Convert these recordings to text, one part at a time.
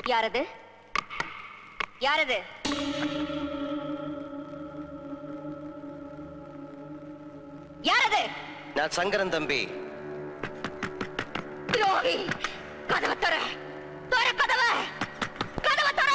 யாரது யாரது யாரது நான் சங்கரன் தம்பி துரோகி கதவை தர தர கதவை கதவை தர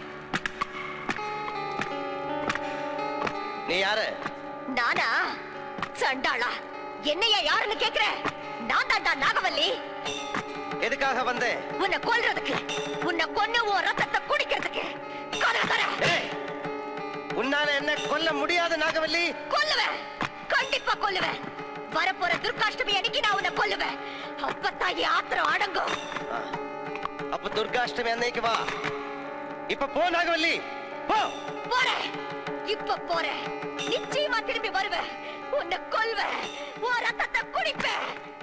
நீ யாரு நானா சண்டாளா என்னையா யாருன்னு கேக்குற நான் தான்டா நாகவல்லி எதுக்காக வந்தேன் உன்னை கொல்றதுக்கு உன்னை கொன்னு உன் ரத்தத்தை குடிக்கிறதுக்கு கதவை தர ஏய், உன்னால என்ன கொல்ல முடியாது நாகவல்லி கொல்லுவேன் கண்டிப்பா கொல்லுவேன் வரப்போற துர்காஷ்டமி அன்னைக்கு நான் உன்னை கொல்லுவேன் அப்பத்தான் என் ஆத்திரம் அடங்கும் ஆ, அப்ப துர்காஷ்டமி அன்னைக்கு வா இப்ப போ நாகவல்லி போ போறேன் இப்ப போறேன் நிச்சயமா திரும்பி வருவேன் உன்னை கொல்வேன் உன் ரத்தத்தை குடிப்பேன்